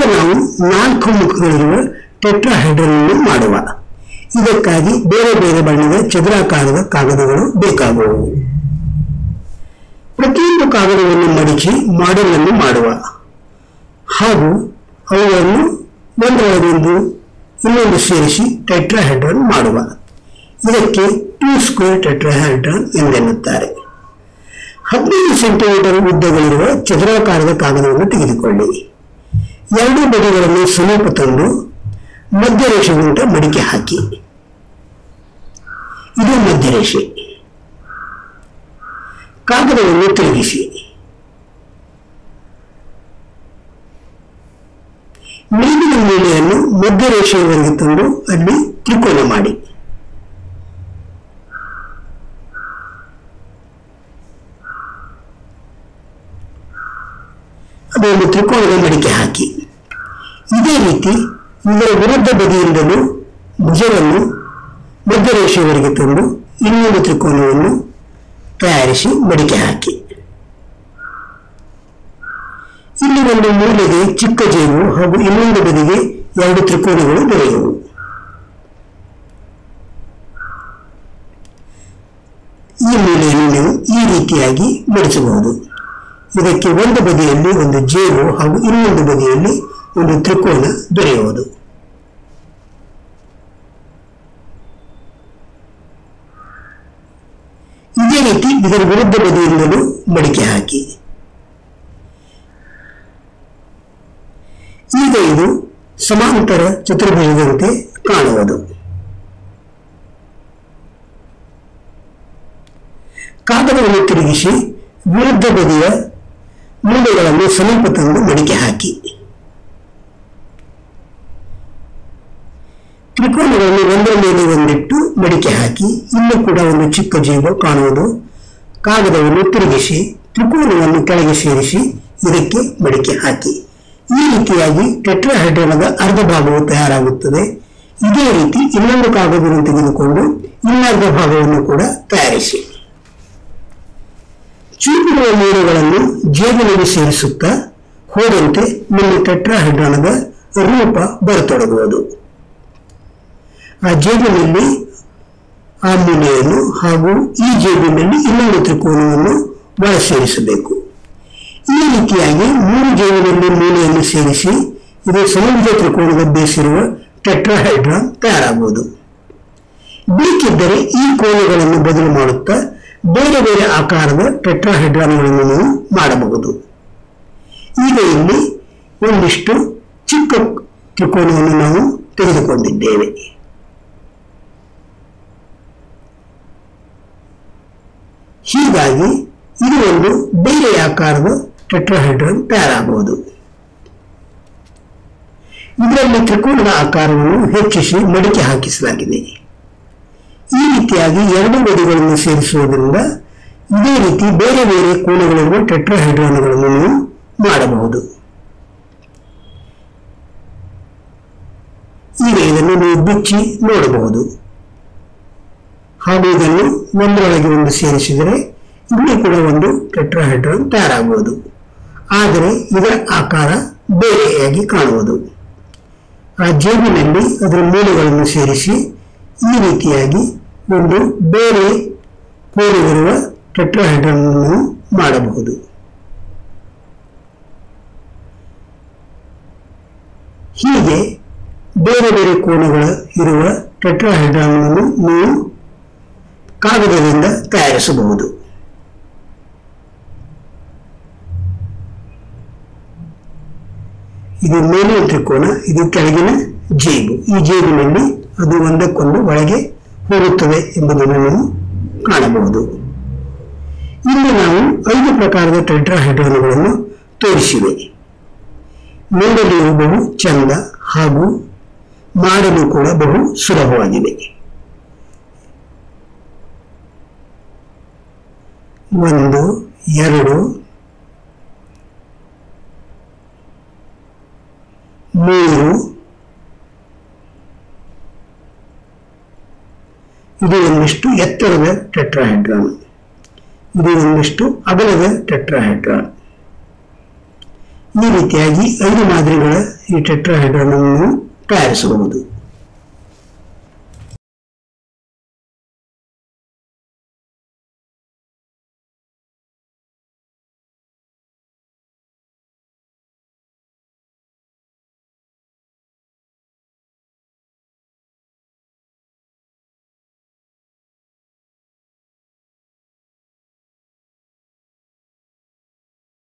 ನಾವು ನಾಲ್ಕು ಮುಖಗಳಿರುವ ಟೆಟ್ರಾಹೈಡ್ರನ್ ಅನ್ನು ಮಾಡುವ ಇದಕ್ಕಾಗಿ ಬೇರೆ ಬೇರೆ ಬಣ್ಣದ ಚದುರಾಕಾರದ ಕಾಗದಗಳು ಬೇಕಾಗುವು ಪ್ರತಿಯೊಂದು ಕಾಗದವನ್ನು ಮಡಿಚಿ ಮಾಡೆಲ್ ಅನ್ನು ಮಾಡುವ ಹಾಗೂ ಅವುಗಳನ್ನು ಒಂದರೊಳಗೊಂದು ಇನ್ನೊಂದು ಸೇರಿಸಿ ಟೆಟ್ರಾಹೈಡ್ರನ್ ಮಾಡುವ ಇದಕ್ಕೆ ಟೂ ಸ್ಕ್ವೇರ್ ಟೆಟ್ರಾಹೈಡ್ರನ್ ಎಂದೆನ್ನುತ್ತಾರೆ ಹದಿನೈದು ಸೆಂಟಿಮೀಟರ್ ಉದ್ದಗಳಿರುವ ಚದುರಾಕಾರದ ಕಾಗದವನ್ನು ತೆಗೆದುಕೊಳ್ಳಿ ಎರಡೂ ಬದಿಗಳನ್ನು ಸಮೀಪ ತಂದು ಮಧ್ಯರೇಷೆಗುಂಟ ಮಡಿಕೆ ಹಾಕಿ ಇದು ಮಧ್ಯರೇಷೆ ಕಾಗದವನ್ನು ತಿರುಗಿಸಿ ಮೇಲಿನ ಮೂಲೆಯನ್ನು ಮಧ್ಯರೇಷೆಯವರೆಗೆ ತಂದು ಅಲ್ಲಿ ತ್ರಿಕೋನ ಮಾಡಿ ಅದೊಂದು ತ್ರಿಕೋನದ ಮಡಿಕೆ ಹಾಕಿ ಇದೇ ರೀತಿ ಇದರ ವಿರುದ್ಧ ಬದಿಯಿಂದಲೂ ಭುಜವನ್ನು ಮಧ್ಯರೇಷೆಯವರೆಗೆ ತಂದು ಇನ್ನೊಂದು ತ್ರಿಕೋನವನ್ನು ತಯಾರಿಸಿ ಮಡಿಕೆ ಹಾಕಿ ಇಲ್ಲಿ ಒಂದು ಮೂಲೆಗೆ ಚಿಕ್ಕ ಜೇಬು ಹಾಗೂ ಇನ್ನೊಂದು ಬದಿಗೆ ಎರಡು ತ್ರಿಕೋನಗಳು ದೊರೆಯುವು ಈ ಮೂಲೆಯನ್ನು ನೀವು ಈ ರೀತಿಯಾಗಿ ಮಡಿಸಬಹುದು ಇದಕ್ಕೆ ಒಂದು ಬದಿಯಲ್ಲಿ ಒಂದು ಜೇಬು ಹಾಗೂ ಇನ್ನೊಂದು ಬದಿಯಲ್ಲಿ ಒಂದು ತ್ರಿಕೋನ ದೊರೆಯುವುದು ಇದೇ ರೀತಿ ಇದರ ವಿರುದ್ಧ ಬದಿಯಿಂದಲೂ ಮಡಿಕೆ ಹಾಕಿ ಈಗ ಇದು ಸಮಾಂತರ ಚತುರ್ಭುಜದಂತೆ ಕಾಣುವುದು ಕಾಗದವನ್ನು ತಿರುಗಿಸಿ ವಿರುದ್ಧ ಬದಿಯ ಮೂಲೆಗಳನ್ನು ಸಮೀಪ ತಂದು ಮಡಿಕೆ ಹಾಕಿ ತ್ರಿಕೋನಗಳನ್ನು ಒಂದರ ಮೇಲೆ ಒಂದಿಟ್ಟು ಮಡಿಕೆ ಹಾಕಿ ಇಲ್ಲೂ ಕೂಡ ಒಂದು ಚಿಕ್ಕ ಜೀವ ಕಾಣುವುದು ಕಾಗದವನ್ನು ತಿರುಗಿಸಿ ತ್ರಿಕೋನವನ್ನು ಕೆಳಗೆ ಸೇರಿಸಿ ಇದಕ್ಕೆ ಮಡಿಕೆ ಹಾಕಿ ಈ ರೀತಿಯಾಗಿ ಟೆಟ್ರಾಹೈಡ್ರನದ ಅರ್ಧ ಭಾಗವು ತಯಾರಾಗುತ್ತದೆ ಇದೇ ರೀತಿ ಇನ್ನೊಂದು ಕಾಗದವನ್ನು ತೆಗೆದುಕೊಂಡು ಇನ್ನರ್ಧ ಭಾಗವನ್ನು ಕೂಡ ತಯಾರಿಸಿ ಚೂಪಿರುವ ಮೂಲೆಗಳನ್ನು ಜೇಬಿನಲ್ಲಿ ಸೇರಿಸುತ್ತಾ ಹೋದಂತೆ ನಿಮ್ಮ ಟೆಟ್ರಾಹೈಡ್ರನದ ರೂಪ ಬರತೊಡಗುವುದು ಆ ಜೇಬಿನಲ್ಲಿ ಆ ಮೂಲೆಯನ್ನು ಹಾಗೂ ಈ ಜೇಬಿನಲ್ಲಿ ಇನ್ನೊಂದು ತ್ರಿಕೋನವನ್ನು ಒಳ ಸೇರಿಸಬೇಕು ಈ ರೀತಿಯಾಗಿ ಮೂರು ಜೇಬಿನಲ್ಲಿ ಮೂಲೆಯನ್ನು ಸೇರಿಸಿ ಇದು ಸಮುದ್ರ ತ್ರಿಕೋನದ ಬೇಸಿರುವ ಟೆಟ್ರಾಹೈಡ್ರಾನ್ ತಯಾರಾಗುವುದು ಬೇಕಿದ್ದರೆ ಈ ಕೋನಗಳನ್ನು ಬದಲು ಮಾಡುತ್ತಾ ಬೇರೆ ಬೇರೆ ಆಕಾರದ ಟೆಟ್ರಾಹೈಡ್ರಾನ್ಗಳನ್ನು ನೀವು ಮಾಡಬಹುದು ಈಗ ಇಲ್ಲಿ ಒಂದಿಷ್ಟು ಚಿಕ್ಕ ತ್ರಿಕೋನವನ್ನು ನಾವು ತೆಗೆದುಕೊಂಡಿದ್ದೇವೆ ಹೀಗಾಗಿ ಇದು ಒಂದು ಬೇರೆ ಆಕಾರದ ಟೆಟ್ರಾಹೈಡ್ರನ್ ತಯಾರಾಗುವುದು ಇದರಲ್ಲಿ ತ್ರಿಕೋನದ ಆಕಾರವನ್ನು ಹೆಚ್ಚಿಸಿ ಮಡಿಕೆ ಹಾಕಿಸಲಾಗಿದೆ ಈ ರೀತಿಯಾಗಿ ಎರಡು ಬದಿಗಳನ್ನು ಸೇರಿಸುವುದರಿಂದ ಇದೇ ರೀತಿ ಬೇರೆ ಬೇರೆ ಕೋನಗಳಿರುವ ಟೆಟ್ರಾಹೈಡ್ರಾನ್ಗಳನ್ನು ನೀವು ಮಾಡಬಹುದು ಈಗ ಇದನ್ನು ನೀವು ಬಿಚ್ಚಿ ನೋಡಬಹುದು ಹಾಗೂ ಇದನ್ನು ಒಂದರೊಳಗೆ ಒಂದು ಸೇರಿಸಿದರೆ ಇಲ್ಲಿ ಕೂಡ ಒಂದು ಟೆಟ್ರಾಹೈಡ್ರಾನ್ ತಯಾರಾಗುವುದು ಆದರೆ ಇದರ ಆಕಾರ ಬೇರೆಯಾಗಿ ಕಾಣುವುದು ಆ ಜೇಬಿನಲ್ಲಿ ಅದರ ಮೂಲೆಗಳನ್ನು ಸೇರಿಸಿ ಈ ರೀತಿಯಾಗಿ ಒಂದು ಬೇರೆ ಕೋಲಿರುವ ಟೆಟ್ರಾಹೈಡ್ರನ್ ಅನ್ನು ಮಾಡಬಹುದು ಹೀಗೆ ಬೇರೆ ಬೇರೆ ಕೋನಗಳ ಇರುವ ಟೆಟ್ರಾಹೈಡ್ರಾನ್ ಅನ್ನು ನೀವು ಕಾಗದದಿಂದ ತಯಾರಿಸಬಹುದು ಇದು ಮೇಲಿನ ತ್ರಿಕೋನ ಇದು ಕೆಳಗಿನ ಜೇಬು ಈ ಜೇಬಿನಲ್ಲಿ ಅದು ಒಂದಕ್ಕೊಂದು ಒಳಗೆ ಹೋಗುತ್ತದೆ ಎಂಬುದನ್ನು ನಾವು ಕಾಣಬಹುದು ಇಲ್ಲಿ ನಾವು ಐದು ಪ್ರಕಾರದ ಟೆಟ್ರಾಹೈಡ್ರಾನ್ಗಳನ್ನು ತೋರಿಸಿವೆ ನೋಡಲು ಇವು ಬಹು ಚಂದ ಹಾಗೂ ಮಾಡಲು ಕೂಡ ಬಹು ಸುಲಭವಾಗಿದೆ ಒಂದು ಎರಡು ಮೂರು ಇದು ಒಂದಿಷ್ಟು ಎತ್ತರದ ಟೆಟ್ರಾಹೈಡ್ರಾನ್ ಇದು ಒಂದಿಷ್ಟು ಅಗಲದ ಟೆಟ್ರಾಹೈಡ್ರಾನ್ ಈ ರೀತಿಯಾಗಿ ಐದು ಮಾದರಿಗಳ ಈ ಟೆಟ್ರಾಹೈಡ್ರನ್ ಅನ್ನು ತಯಾರಿಸಬಹುದು